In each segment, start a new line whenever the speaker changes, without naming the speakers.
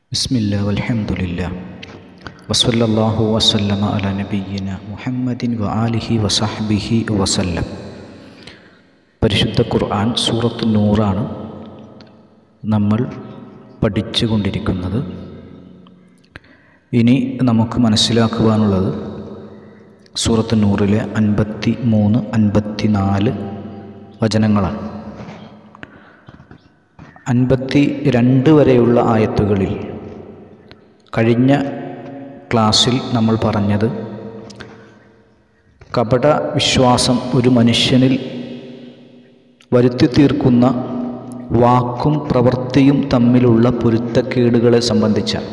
بسم الله والحمد لله وصلى الله وسلم على نبينا മുഹമ്മദ് വആലിഹി വസഹ്ബിഹി വസല്ലം പരിശുദ്ധ ഖുർആൻ സൂറത്ത് നൂറാണ് നമ്മൾ പഠിച്ചു കൊണ്ടിരിക്കുന്നത് ഇനി നമുക്ക് മനസ്സിലാക്കുവാനുള്ളത് സൂറത്ത് നൂറിലെ അൻപത്തി മൂന്ന് അൻപത്തി നാല് വചനങ്ങളാണ് അൻപത്തി രണ്ട് വരെയുള്ള ആയത്തുകളിൽ കഴിഞ്ഞ ക്ലാസ്സിൽ നമ്മൾ പറഞ്ഞത് കപട വിശ്വാസം ഒരു മനുഷ്യനിൽ വരുത്തി തീർക്കുന്ന വാക്കും പ്രവൃത്തിയും തമ്മിലുള്ള പൊരുത്തക്കേടുകളെ സംബന്ധിച്ചാണ്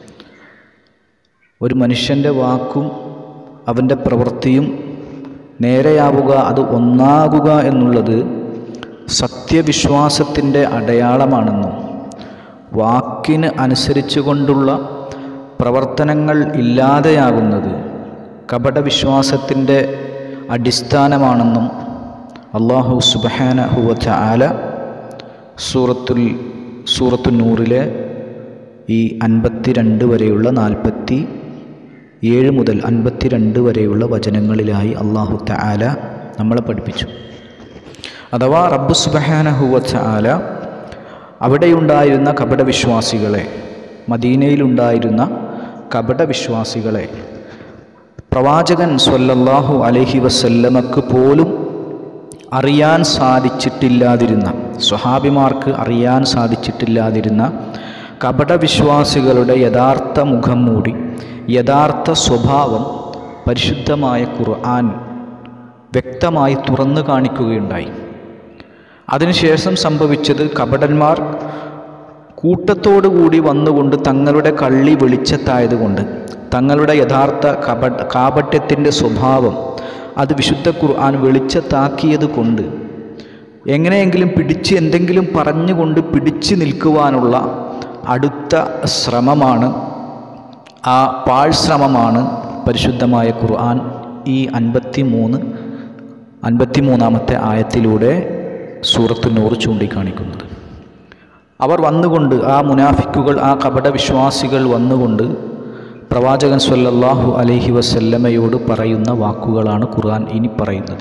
ഒരു മനുഷ്യൻ്റെ വാക്കും അവൻ്റെ പ്രവൃത്തിയും നേരെയാവുക അത് ഒന്നാകുക എന്നുള്ളത് സത്യവിശ്വാസത്തിൻ്റെ അടയാളമാണെന്നും വാക്കിന് അനുസരിച്ചു കൊണ്ടുള്ള പ്രവർത്തനങ്ങൾ ഇല്ലാതെയാകുന്നത് കപടവിശ്വാസത്തിൻ്റെ അടിസ്ഥാനമാണെന്നും അള്ളാഹു സുബഹാനഹുവച്ച ആല സൂറത്തുൽ സൂറത്തു നൂറിലെ ഈ അൻപത്തി രണ്ട് വരെയുള്ള നാൽപ്പത്തി ഏഴ് മുതൽ അൻപത്തിരണ്ട് വരെയുള്ള വചനങ്ങളിലായി അള്ളാഹു തആല നമ്മളെ പഠിപ്പിച്ചു അഥവാ റബ്ബു സുബഹാനഹുവച്ച ആല അവിടെയുണ്ടായിരുന്ന കപടവിശ്വാസികളെ മദീനയിലുണ്ടായിരുന്ന കപടവിശ്വാസികളെ പ്രവാചകൻ സ്വല്ലല്ലാഹു അലൈഹി വസല്ലമക്ക് പോലും അറിയാൻ സാധിച്ചിട്ടില്ലാതിരുന്ന സ്വഹാബിമാർക്ക് അറിയാൻ സാധിച്ചിട്ടില്ലാതിരുന്ന കപടവിശ്വാസികളുടെ യഥാർത്ഥ മുഖം മൂടി യഥാർത്ഥ സ്വഭാവം പരിശുദ്ധമായ ഖുർആൻ വ്യക്തമായി തുറന്നു കാണിക്കുകയുണ്ടായി അതിനുശേഷം സംഭവിച്ചത് കപടന്മാർ കൂട്ടത്തോടുകൂടി വന്നുകൊണ്ട് തങ്ങളുടെ കള്ളി വെളിച്ചത്തായതുകൊണ്ട് തങ്ങളുടെ യഥാർത്ഥ കപ കാപട്യത്തിൻ്റെ സ്വഭാവം അത് വിശുദ്ധ ഖുർആൻ വെളിച്ചത്താക്കിയത് കൊണ്ട് എങ്ങനെയെങ്കിലും പിടിച്ച് എന്തെങ്കിലും പറഞ്ഞുകൊണ്ട് പിടിച്ചു നിൽക്കുവാനുള്ള അടുത്ത ശ്രമമാണ് ആ പാഴ്ശ്രമമാണ് പരിശുദ്ധമായ ഖുർആൻ ഈ അൻപത്തി മൂന്ന് അൻപത്തി മൂന്നാമത്തെ ആയത്തിലൂടെ സൂറത്ത് നൂറ് ചൂണ്ടിക്കാണിക്കുന്നത് അവർ വന്നുകൊണ്ട് ആ മുനാഫിക്കുകൾ ആ കപടവിശ്വാസികൾ വന്നുകൊണ്ട് പ്രവാചകൻ സ്വല്ലല്ലാഹു അലൈഹി വസല്ലമയോട് പറയുന്ന വാക്കുകളാണ് ഖുർആൻ ഇനി പറയുന്നത്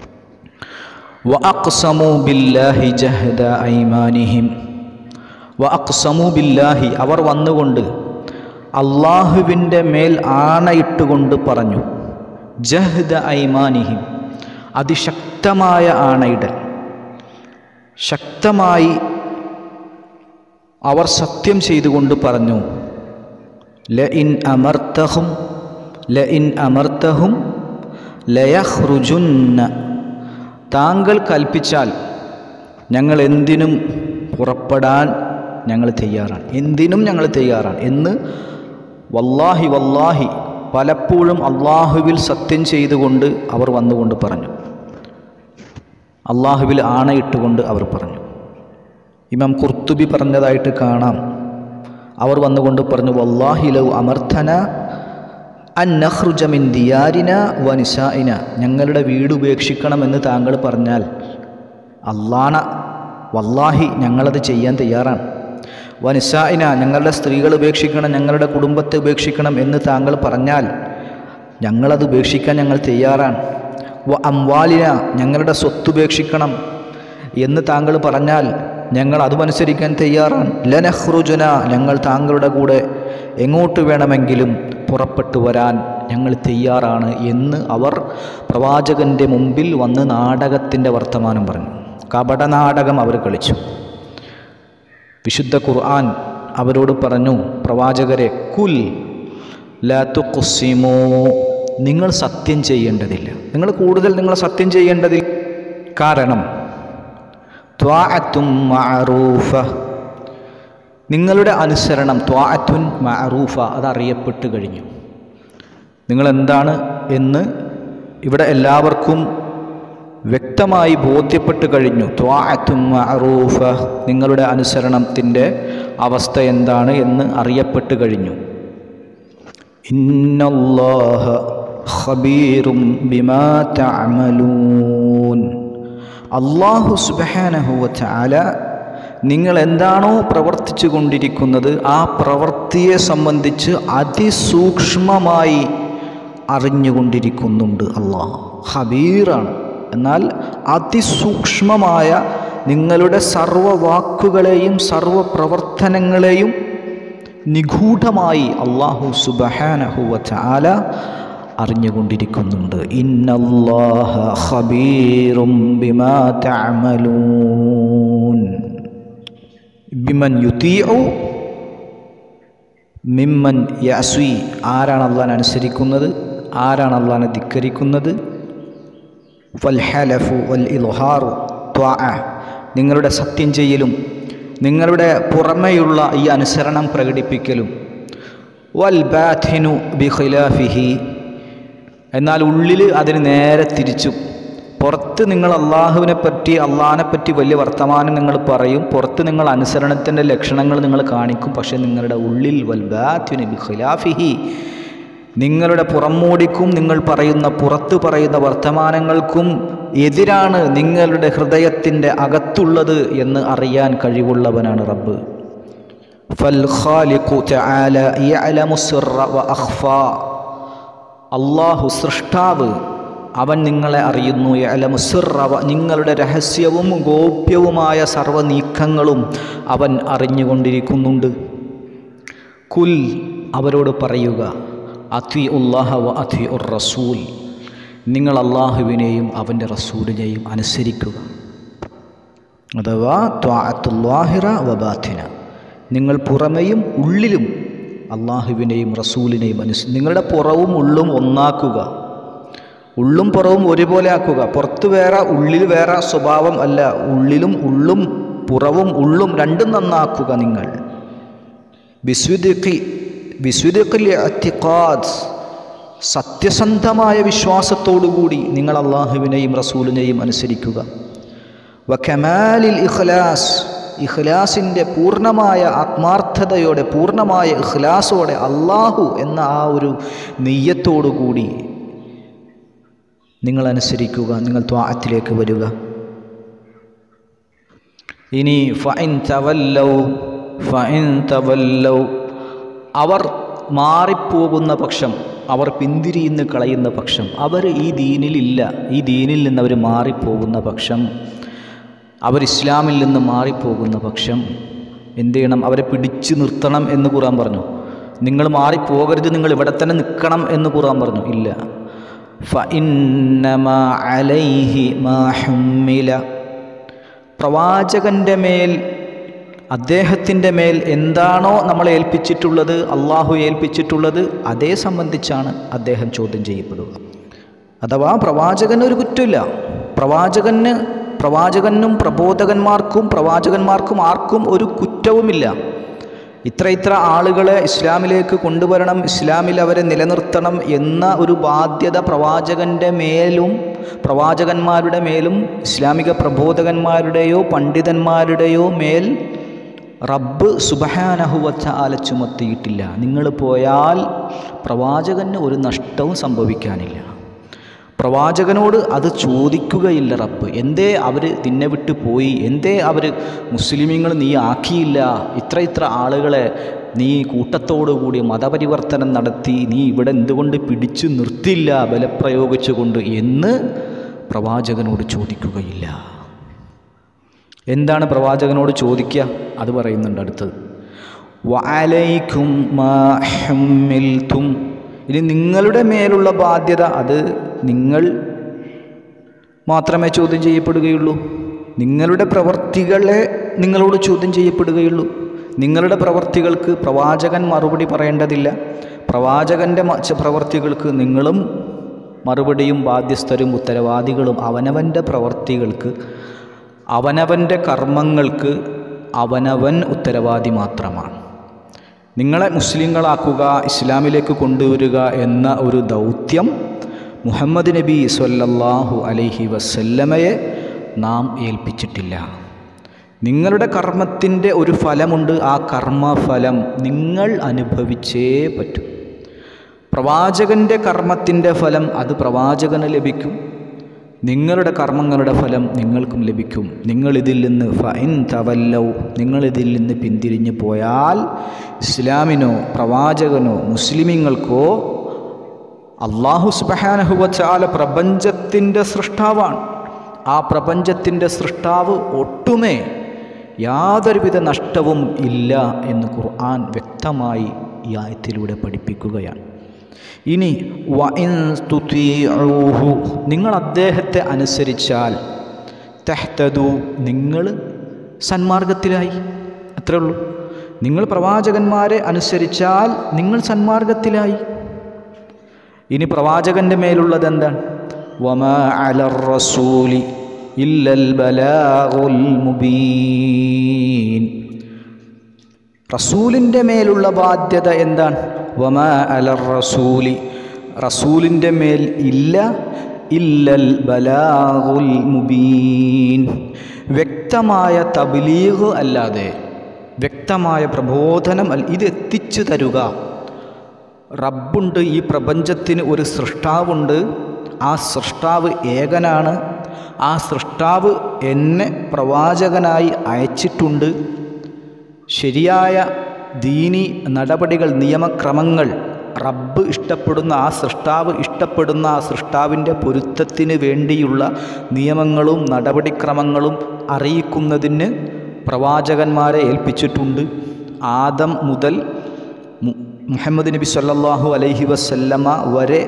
വഅഖ്സമു ബില്ലാഹി ജഹദ ഐമാനിഹിം വഅഖ്സമു ബില്ലാഹി അവർ വന്നുകൊണ്ട് അള്ളാഹുവിൻ്റെ മേൽ ആണയിട്ടുകൊണ്ട് പറഞ്ഞു ജഹദ ഐമാനിഹിം അതിശക്തമായ ആണയിടൽ ശക്തമായി അവർ സത്യം ചെയ്തുകൊണ്ട് പറഞ്ഞു ല ഇൻ അമർത്തഹും ല ഇൻ അമർത്തഹും ലയഹ്റുജുന്ന താങ്കൾ കൽപ്പിച്ചാൽ ഞങ്ങൾ എന്തിനും പുറപ്പെടാൻ ഞങ്ങൾ തയ്യാറാണ് എന്തിനും ഞങ്ങൾ തയ്യാറാണ് എന്ന് വല്ലാഹി വല്ലാഹി പലപ്പോഴും അള്ളാഹുവിൽ സത്യം ചെയ്തുകൊണ്ട് അവർ വന്നുകൊണ്ട് പറഞ്ഞു അള്ളാഹുവിൽ ആണയിട്ടുകൊണ്ട് അവർ പറഞ്ഞു ഇമാം കുർത്തുബി പറഞ്ഞതായിട്ട് കാണാം അവർ വന്നുകൊണ്ട് പറഞ്ഞു വല്ലാഹിലൗ അമർത്തന അന്നഹ്റുജമിൻ ദിയാരിന വനിസായിന ഞങ്ങളുടെ വീട് ഉപേക്ഷിക്കണമെന്ന് താങ്കൾ പറഞ്ഞാൽ അള്ളാണ വല്ലാഹി ഞങ്ങളത് ചെയ്യാൻ തയ്യാറാണ് വനിസായിന ഞങ്ങളുടെ സ്ത്രീകൾ ഉപേക്ഷിക്കണം ഞങ്ങളുടെ കുടുംബത്തെ ഉപേക്ഷിക്കണം എന്ന് താങ്കൾ പറഞ്ഞാൽ ഞങ്ങളത് ഉപേക്ഷിക്കാൻ ഞങ്ങൾ തയ്യാറാണ് വ അംവാലിന ഞങ്ങളുടെ സ്വത്ത് ഉപേക്ഷിക്കണം എന്ന് താങ്കൾ പറഞ്ഞാൽ ഞങ്ങൾ അതുമനുസരിക്കാൻ തയ്യാറാണ് ലനഹ്റുജന ഞങ്ങൾ താങ്കളുടെ കൂടെ എങ്ങോട്ട് വേണമെങ്കിലും പുറപ്പെട്ടു വരാൻ ഞങ്ങൾ തയ്യാറാണ് എന്ന് അവർ പ്രവാചകൻ്റെ മുമ്പിൽ വന്ന് നാടകത്തിൻ്റെ വർത്തമാനം പറഞ്ഞു കപടനാടകം അവർ കളിച്ചു വിശുദ്ധ ഖുർആൻ അവരോട് പറഞ്ഞു പ്രവാചകരെ കുൽ ലാത്തുക്കുസിമോ നിങ്ങൾ സത്യം ചെയ്യേണ്ടതില്ല നിങ്ങൾ കൂടുതൽ നിങ്ങൾ സത്യം ചെയ്യേണ്ടതില്ല കാരണം ത്വാഅത്തും മഅറൂഫ നിങ്ങളുടെ അനുസരണം ത്വാഅത്തുൻ മഅറൂഫ അതറിയപ്പെട്ട് കഴിഞ്ഞു നിങ്ങൾ എന്താണ് എന്ന് ഇവിടെ എല്ലാവർക്കും വ്യക്തമായി ബോധ്യപ്പെട്ട് കഴിഞ്ഞു ത്വാഅത്തും മഅറൂഫ നിങ്ങളുടെ അനുസരണത്തിൻ്റെ അവസ്ഥ എന്താണ് എന്ന് അറിയപ്പെട്ട് കഴിഞ്ഞു ഇന്നല്ലാഹ ഖബീറും ബിമാ തഅമലൂൻ അള്ളാഹു സുബഹാനഹുവ ചാല നിങ്ങൾ എന്താണോ പ്രവർത്തിച്ചു കൊണ്ടിരിക്കുന്നത് ആ പ്രവൃത്തിയെ സംബന്ധിച്ച് അതിസൂക്ഷ്മമായി അറിഞ്ഞുകൊണ്ടിരിക്കുന്നുണ്ട് അള്ളാഹ് ഹബീറാണ് എന്നാൽ അതിസൂക്ഷ്മമായ നിങ്ങളുടെ സർവ വാക്കുകളെയും സർവ പ്രവർത്തനങ്ങളെയും നിഗൂഢമായി അള്ളാഹു സുബഹാനഹുവ ചാല അറിഞ്ഞുകൊണ്ടിരിക്കുന്നുണ്ട് ഇന്നല്ലാഹ ഖബീറും ബിമാ തഅമലൂൻ ബിമൻ യുതീഉ മിമ്മൻ യസ്വി ആരാണ് അള്ളാൻ അനുസരിക്കുന്നത് ആരാണ് അള്ളാനെ ധിക്കരിക്കുന്നത് വൽ ഹലഫു വൽ ഇൽഹാറു ത്വാഅ നിങ്ങളുടെ സത്യം ചെയ്യലും നിങ്ങളുടെ പുറമെയുള്ള ഈ അനുസരണം പ്രകടിപ്പിക്കലും വൽ ബാഥിനു ബി ഖിലാഫിഹി എന്നാൽ ഉള്ളിൽ അതിന് നേരെ തിരിച്ചും പുറത്ത് നിങ്ങൾ അള്ളാഹുവിനെ പറ്റി അള്ളാഹിനെ പറ്റി വലിയ വർത്തമാനം നിങ്ങൾ പറയും പുറത്ത് നിങ്ങൾ അനുസരണത്തിൻ്റെ ലക്ഷണങ്ങൾ നിങ്ങൾ കാണിക്കും പക്ഷേ നിങ്ങളുടെ ഉള്ളിൽ വൽ ബാഥിനു ബി ഖിലാഫിഹി നിങ്ങളുടെ പുറംമൂടിക്കും നിങ്ങൾ പറയുന്ന പുറത്ത് പറയുന്ന വർത്തമാനങ്ങൾക്കും എതിരാണ് നിങ്ങളുടെ ഹൃദയത്തിൻ്റെ അകത്തുള്ളത് എന്ന് അറിയാൻ കഴിവുള്ളവനാണ് റബ്ബ് فالخالق تعالى يعلم السر وأخفى അള്ളാഹു സൃഷ്ടാവ് അവൻ നിങ്ങളെ അറിയുന്നു യലമുസിറവ നിങ്ങളുടെ രഹസ്യവും ഗോപ്യവുമായ സർവ്വ നീക്കങ്ങളും അവൻ അറിഞ്ഞുകൊണ്ടിരിക്കുന്നുണ്ട് കുൽ അവരോട് പറയുക അതി ഉല്ലാഹ വ അതി ഉർ റസൂൽ നിങ്ങൾ അള്ളാഹുവിനെയും അവൻ്റെ റസൂലിനെയും അനുസരിക്കുക അഥവാ ത്വാഅത്തുല്ലാഹിറ വബാത്തിന നിങ്ങൾ പുറമെയും ഉള്ളിലും അള്ളാഹുവിനെയും റസൂലിനെയും അനുസ നിങ്ങളുടെ പുറവും ഉള്ളും ഒന്നാക്കുക ഉള്ളും പുറവും ഒരുപോലെ ആക്കുക പുറത്ത് വേറെ ഉള്ളിൽ വേറെ സ്വഭാവം അല്ല ഉള്ളിലും ഉള്ളും പുറവും ഉള്ളും രണ്ടും നന്നാക്കുക നിങ്ങൾ ബിസ്വിദിഖി ബിസ്വിദിഖിൽ അത്തിഖാദ് സത്യസന്ധമായ വിശ്വാസത്തോടുകൂടി നിങ്ങൾ അള്ളാഹുവിനെയും റസൂലിനെയും അനുസരിക്കുക വഖമാലിൽ ഇഖ്ലാസ് ഇഖ്ലാസിൻ്റെ പൂർണ്ണമായ ആത്മാർത്ഥതയോടെ പൂർണ്ണമായ ഇഖ്ലാസോടെ അള്ളാഹു എന്ന ആ ഒരു നെയ്യത്തോടുകൂടി നിങ്ങൾ അനുസരിക്കുക നിങ്ങൾ ത്വാഅത്തിലേക്ക് വരിക ഇനി ഫൈൻ തവല്ലൗ ഫൈൻ തവല്ലൗ അവർ മാറിപ്പോകുന്ന പക്ഷം അവർ പിന്തിരിയുന്ന് കളയുന്ന പക്ഷം അവർ ഈ ദീനിലില്ല ഈ ദീനിൽ നിന്ന് അവർ മാറിപ്പോകുന്ന പക്ഷം അവർ ഇസ്ലാമിൽ നിന്ന് മാറിപ്പോകുന്ന പക്ഷം എന്ത് ചെയ്യണം അവരെ പിടിച്ചു നിർത്തണം എന്ന് ഖുറാൻ പറഞ്ഞു നിങ്ങൾ മാറിപ്പോകരുത് നിങ്ങൾ ഇവിടെ തന്നെ നിൽക്കണം എന്ന് ഖുറാൻ പറഞ്ഞു ഇല്ല ഫഇന്നമാ അലൈഹി മാ ഹുമ്മില പ്രവാചകൻ്റെ മേൽ അദ്ദേഹത്തിൻ്റെ മേൽ എന്താണോ നമ്മളെ ഏൽപ്പിച്ചിട്ടുള്ളത് അള്ളാഹു ഏൽപ്പിച്ചിട്ടുള്ളത് അതേ സംബന്ധിച്ചാണ് അദ്ദേഹം ചോദ്യം ചെയ്യപ്പെടുക അഥവാ പ്രവാചകന് ഒരു കുറ്റമില്ല പ്രവാചകന് പ്രവാചകനും പ്രബോധകന്മാർക്കും പ്രവാചകന്മാർക്കും ആർക്കും ഒരു കുറ്റവുമില്ല ഇത്ര ഇത്ര ആളുകളെ ഇസ്ലാമിലേക്ക് കൊണ്ടുവരണം ഇസ്ലാമിൽ അവരെ നിലനിർത്തണം എന്ന ഒരു ബാധ്യത പ്രവാചകൻ്റെ മേലും പ്രവാചകന്മാരുടെ മേലും ഇസ്ലാമിക പ്രബോധകന്മാരുടെയോ പണ്ഡിതന്മാരുടെയോ മേൽ റബ്ബ് സുബഹാനഹുവച്ച ആല ചുമത്തിയിട്ടില്ല നിങ്ങൾ പോയാൽ പ്രവാചകന് ഒരു നഷ്ടവും സംഭവിക്കാനില്ല പ്രവാചകനോട് അത് ചോദിക്കുകയില്ല റബ്ബ് എന്തേ അവർ നിന്നെ വിട്ട് പോയി എന്തേ അവർ മുസ്ലിമീങ്ങൾ നീ ആക്കിയില്ല ഇത്ര ഇത്ര ആളുകളെ നീ കൂട്ടത്തോടുകൂടി മതപരിവർത്തനം നടത്തി നീ ഇവിടെ എന്തുകൊണ്ട് പിടിച്ചു നിർത്തില്ല ബലപ്രയോഗിച്ചുകൊണ്ട് എന്ന് പ്രവാചകനോട് ചോദിക്കുകയില്ല എന്താണ് പ്രവാചകനോട് ചോദിക്കുക അത് പറയുന്നുണ്ട് അടുത്തത് വഅലൈക്കും മാ ഹുമ്മിൽതും ഇനി നിങ്ങളുടെ മേലുള്ള ബാധ്യത അത് നിങ്ങൾ മാത്രമേ ചോദ്യം ചെയ്യപ്പെടുകയുള്ളൂ നിങ്ങളുടെ പ്രവർത്തികളെ നിങ്ങളോട് ചോദ്യം ചെയ്യപ്പെടുകയുള്ളൂ നിങ്ങളുടെ പ്രവർത്തികൾക്ക് പ്രവാചകൻ മറുപടി പറയേണ്ടതില്ല പ്രവാചകൻ്റെ മ- ച- പ്രവർത്തികൾക്ക് നിങ്ങളും മറുപടിയും ബാധ്യസ്ഥരും ഉത്തരവാദികളും അവനവൻ്റെ പ്രവർത്തികൾക്ക് അവനവൻ്റെ കർമ്മങ്ങൾക്ക് അവനവൻ ഉത്തരവാദി മാത്രമാണ് നിങ്ങളെ മുസ്ലിങ്ങളാക്കുക ഇസ്ലാമിലേക്ക് കൊണ്ടുവരിക എന്ന ഒരു ദൗത്യം മുഹമ്മദ് നബി സ്വല്ലല്ലാഹു അലൈഹി വസല്ലമയെ നാം ഏൽപ്പിച്ചിട്ടില്ല നിങ്ങളുടെ കർമ്മത്തിൻ്റെ ഒരു ഫലമുണ്ട് ആ കർമ്മഫലം നിങ്ങൾ അനുഭവിച്ചേ പറ്റൂ പ്രവാചകൻ്റെ കർമ്മത്തിൻ്റെ ഫലം അത് പ്രവാചകന് ലഭിക്കും നിങ്ങളുടെ കർമ്മങ്ങളുടെ ഫലം നിങ്ങൾക്കും ലഭിക്കും നിങ്ങളിതിൽ നിന്ന് ഫൈൻ തവല്ലൗ നിങ്ങളിതിൽ നിന്ന് പിന്തിരിഞ്ഞു പോയാൽ ഇസ്ലാമിനോ പ്രവാചകനോ മുസ്ലിമീങ്ങൾക്കോ അള്ളാഹു സുബഹാനഹുവച്ചാല പ്രപഞ്ചത്തിൻ്റെ സൃഷ്ടാവാണ് ആ പ്രപഞ്ചത്തിൻ്റെ സൃഷ്ടാവ് ഒട്ടുമേ യാതൊരുവിധ നഷ്ടവും ഇല്ല എന്ന് ഖുർആൻ വ്യക്തമായി ഈ ആയത്തിലൂടെ പഠിപ്പിക്കുകയാണ് ഇനി വഇൻ തുതീഊഹു നിങ്ങൾ അദ്ദേഹത്തെ അനുസരിച്ചാൽ തെഹ്തദു നിങ്ങൾ സന്മാർഗത്തിലായി അത്രേ ഉള്ളൂ നിങ്ങൾ പ്രവാചകന്മാരെ അനുസരിച്ചാൽ നിങ്ങൾ സന്മാർഗത്തിലായി ഇനി പ്രവാചകൻ്റെ മേലുള്ളത് എന്താണ് വമാ അലർ റസൂലി ഇല്ലൽ ബലാഗുൽ മുബീൻ റസൂലിൻ്റെ മേലുള്ള ബാധ്യത എന്താണ് വമാ അലർ റസൂലി റസൂലിൻ്റെ മേൽ ഇല്ല ഇല്ലൽ ബലാഗുൽ മുബീൻ വ്യക്തമായ തബ്ലീഗ് അല്ലാതെ വ്യക്തമായ പ്രബോധനം അല്ല ഇത് എത്തിച്ചു തരുക റബ്ബുണ്ട് ഈ പ്രപഞ്ചത്തിന് ഒരു സൃഷ്ടാവുണ്ട് ആ സൃഷ്ടാവ് ഏകനാണ് ആ സൃഷ്ടാവ് എന്നെ പ്രവാചകനായി അയച്ചിട്ടുണ്ട് ശരിയായ ദീനി നടപടികൾ നിയമക്രമങ്ങൾ റബ്ബ് ഇഷ്ടപ്പെടുന്ന ആ സൃഷ്ടാവ് ഇഷ്ടപ്പെടുന്ന ആ സൃഷ്ടാവിൻ്റെ പൊരുത്തത്തിന് വേണ്ടിയുള്ള നിയമങ്ങളും നടപടിക്രമങ്ങളും അറിയിക്കുന്നതിന് പ്രവാചകന്മാരെ ഏൽപ്പിച്ചിട്ടുണ്ട് ആദം മുതൽ മു- മുഹമ്മദ് നബി സല്ലല്ലാഹു അലൈഹി വസല്ലമ വരെ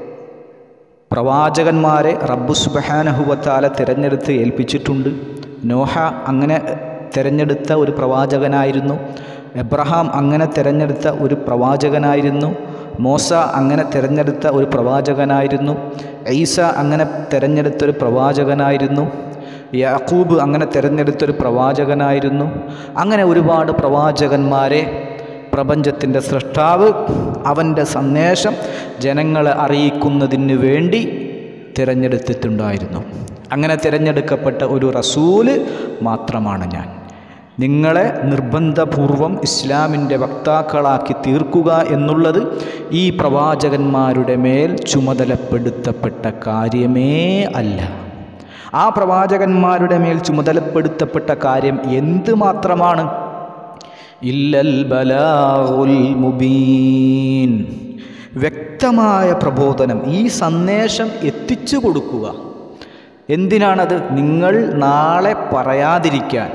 പ്രവാചകന്മാരെ റബ്ബു സുബഹാനഹുവത്താല തിരഞ്ഞെടുത്ത് ഏൽപ്പിച്ചിട്ടുണ്ട് നോഹ അങ്ങനെ തിരഞ്ഞെടുത്ത ഒരു പ്രവാചകനായിരുന്നു എബ്രഹാം അങ്ങനെ തിരഞ്ഞെടുത്ത ഒരു പ്രവാചകനായിരുന്നു മോസ അങ്ങനെ തിരഞ്ഞെടുത്ത ഒരു പ്രവാചകനായിരുന്നു ഈസ അങ്ങനെ തിരഞ്ഞെടുത്ത ഒരു പ്രവാചകനായിരുന്നു യാക്കൂബ് അങ്ങനെ തിരഞ്ഞെടുത്തൊരു പ്രവാചകനായിരുന്നു അങ്ങനെ ഒരുപാട് പ്രവാചകന്മാരെ പ്രപഞ്ചത്തിൻ്റെ സൃഷ്ടാവ് അവൻ്റെ സന്ദേശം ജനങ്ങളെ അറിയിക്കുന്നതിന് വേണ്ടി തിരഞ്ഞെടുത്തിട്ടുണ്ടായിരുന്നു അങ്ങനെ തിരഞ്ഞെടുക്കപ്പെട്ട ഒരു റസൂല് മാത്രമാണ് ഞാൻ നിങ്ങളെ നിർബന്ധപൂർവം ഇസ്ലാമിൻ്റെ വക്താക്കളാക്കി തീർക്കുക എന്നുള്ളത് ഈ പ്രവാചകന്മാരുടെ മേൽ ചുമതലപ്പെടുത്തപ്പെട്ട കാര്യമേ അല്ല ആ പ്രവാചകന്മാരുടെ മേൽ ചുമതലപ്പെടുത്തപ്പെട്ട കാര്യം എന്ത് മാത്രമാണ് ഇല്ലൽ ബലാഗുൽ മുബീൻ വ്യക്തമായ പ്രബോധനം ഈ സന്ദേശം എത്തിച്ചു കൊടുക്കുക എന്തിനാണത് നിങ്ങൾ നാളെ പറയാതിരിക്കാൻ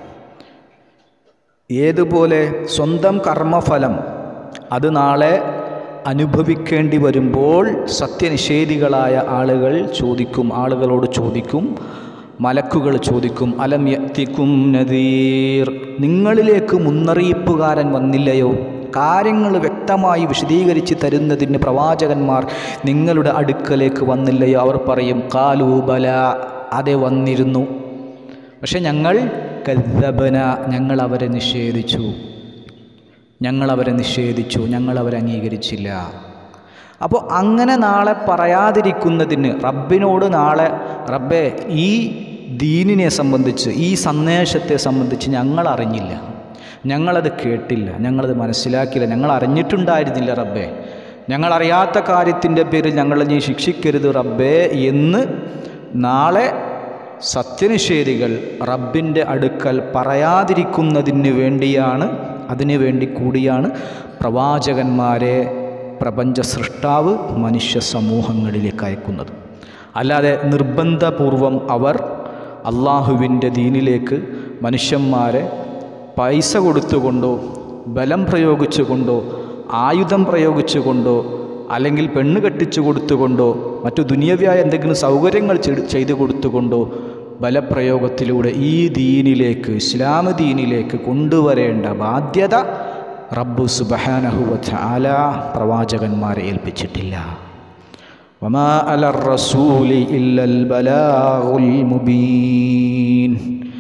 ഏതുപോലെ സ്വന്തം കർമ്മഫലം അത് നാളെ അനുഭവിക്കേണ്ടി വരുമ്പോൾ സത്യനിഷേധികളായ ആളുകൾ ചോദിക്കും ആളുകളോട് ചോദിക്കും മലക്കുകൾ ചോദിക്കും അലം യത്തിക്കും നദീർ നിങ്ങളിലേക്ക് മുന്നറിയിപ്പുകാരൻ വന്നില്ലയോ കാര്യങ്ങൾ വ്യക്തമായി വിശദീകരിച്ച് തരുന്നതിന് പ്രവാചകന്മാർ നിങ്ങളുടെ അടുക്കലേക്ക് വന്നില്ലയോ അവർ പറയും കാലൂബല അതെ വന്നിരുന്നു പക്ഷെ ഞങ്ങൾ കദ്ദബന ഞങ്ങൾ അവരെ നിഷേധിച്ചു ഞങ്ങൾ അവരെ നിഷേധിച്ചു ഞങ്ങൾ അവരെ അംഗീകരിച്ചില്ല അപ്പോൾ അങ്ങനെ നാളെ പറയാതിരിക്കുന്നതിന് റബ്ബിനോട് നാളെ റബ്ബെ ഈ ദീനിനെ സംബന്ധിച്ച് ഈ സന്ദേശത്തെ സംബന്ധിച്ച് ഞങ്ങൾ അറിഞ്ഞില്ല ഞങ്ങളത് കേട്ടില്ല ഞങ്ങളത് മനസ്സിലാക്കിയില്ല ഞങ്ങൾ അറിഞ്ഞിട്ടുണ്ടായിരുന്നില്ല റബ്ബെ ഞങ്ങൾ അറിയാത്ത കാര്യത്തിൻ്റെ പേരിൽ ഞങ്ങളെ നീ ശിക്ഷിക്കരുത് റബ്ബേ എന്ന് നാളെ സത്യനിഷേധികൾ റബ്ബിൻ്റെ അടുക്കൽ പറയാതിരിക്കുന്നതിന് വേണ്ടിയാണ് അതിനു വേണ്ടി കൂടിയാണ് പ്രവാചകന്മാരെ പ്രപഞ്ച സൃഷ്ടാവ് മനുഷ്യ സമൂഹങ്ങളിലേക്ക് അയക്കുന്നത് അല്ലാതെ നിർബന്ധപൂർവം അവർ അള്ളാഹുവിൻ്റെ ദീനിലേക്ക് മനുഷ്യന്മാരെ പൈസ കൊടുത്തുകൊണ്ടോ ബലം പ്രയോഗിച്ചുകൊണ്ടോ ആയുധം പ്രയോഗിച്ചുകൊണ്ടോ അല്ലെങ്കിൽ പെണ്ണ് കെട്ടിച്ചു കൊടുത്തുകൊണ്ടോ മറ്റു ദുനിയവ്യായ എന്തെങ്കിലും സൗകര്യങ്ങൾ ചെയ്ത് ചെയ്തു കൊടുത്തുകൊണ്ടോ ബലപ്രയോഗത്തിലൂടെ ഈ ദീനിലേക്ക് ഇസ്ലാം ദീനിലേക്ക് കൊണ്ടുവരേണ്ട ബാധ്യത റബ്ബു സുബഹാനഹുവ ചാല പ്രവാചകന്മാരെ ഏൽപ്പിച്ചിട്ടില്ല വമാ അലർ റസൂലി ഇല്ലൽ ബലാഗുൽ മുബീൻ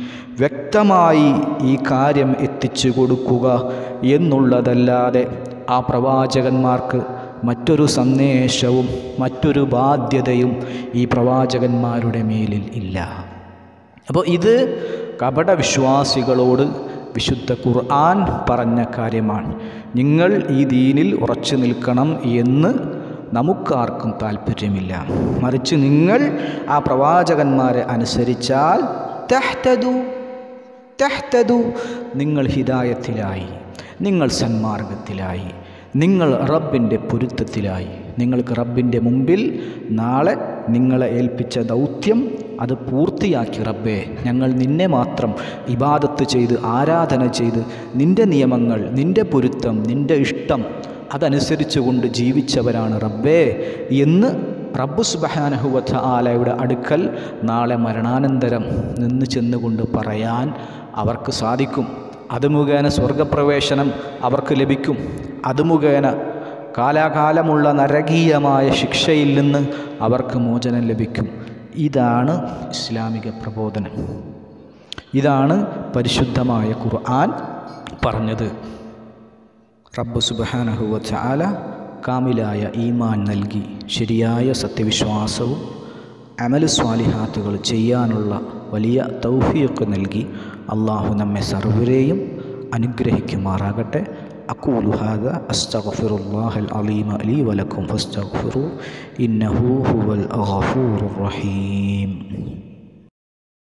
വ്യക്തമായി ഈ കാര്യം എത്തിച്ചു കൊടുക്കുക എന്നുള്ളതല്ലാതെ ആ പ്രവാചകന്മാർക്ക് മറ്റൊരു സന്ദേശവും മറ്റൊരു ബാധ്യതയും ഈ പ്രവാചകന്മാരുടെ മേലിൽ ഇല്ല അപ്പോൾ ഇത് കപട വിശ്വാസികളോട് വിശുദ്ധ ഖുർആൻ പറഞ്ഞ കാര്യമാണ് നിങ്ങൾ ഈ ദീനിൽ ഉറച്ചു നിൽക്കണം എന്ന് നമുക്കാർക്കും താല്പര്യമില്ല മറിച്ച് നിങ്ങൾ ആ പ്രവാചകന്മാരെ അനുസരിച്ചാൽ തെഹ്തദു തെഹ്തദു നിങ്ങൾ ഹിദായത്തിലായി നിങ്ങൾ സന്മാർഗത്തിലായി നിങ്ങൾ റബ്ബിൻ്റെ പൊരുത്തത്തിലായി നിങ്ങൾക്ക് റബ്ബിൻ്റെ മുമ്പിൽ നാളെ നിങ്ങളെ ഏൽപ്പിച്ച ദൗത്യം അത് പൂർത്തിയാക്കി റബ്ബേ ഞങ്ങൾ നിന്നെ മാത്രം ഇബാദത്ത് ചെയ്ത് ആരാധന ചെയ്ത് നിൻ്റെ നിയമങ്ങൾ നിൻ്റെ പൊരുത്തം നിൻ്റെ ഇഷ്ടം അതനുസരിച്ചുകൊണ്ട് ജീവിച്ചവരാണ് റബ്ബേ എന്ന് റബ്ബു സുബഹാനഹുവത്ത ആലയുടെ അടുക്കൽ നാളെ മരണാനന്തരം നിന്ന് ചെന്നുകൊണ്ട് പറയാൻ അവർക്ക് സാധിക്കും അത് മുഖേന സ്വർഗപ്രവേശനം അവർക്ക് ലഭിക്കും അത് മുഖേന കാലാകാലമുള്ള നരകീയമായ ശിക്ഷയിൽ നിന്ന് അവർക്ക് മോചനം ലഭിക്കും ഇതാണ് ഇസ്ലാമിക പ്രബോധനം ഇതാണ് പരിശുദ്ധമായ ഖുർആൻ പറഞ്ഞത് റബ്ബ് സുബഹാനഹുവ ചാല കാമിലായ ഈമാൻ നൽകി ശരിയായ സത്യവിശ്വാസവും അമൽ സ്വാലിഹാത്തുകൾ ചെയ്യാനുള്ള വലിയ തൗഫീഖ് നൽകി അള്ളാഹു നമ്മെ സർവരെയും അനുഗ്രഹിക്കുമാറാകട്ടെ أقول هذا أستغفر الله العظيم لي ولكم فاستغفروا إنه هو الغفور الرحيم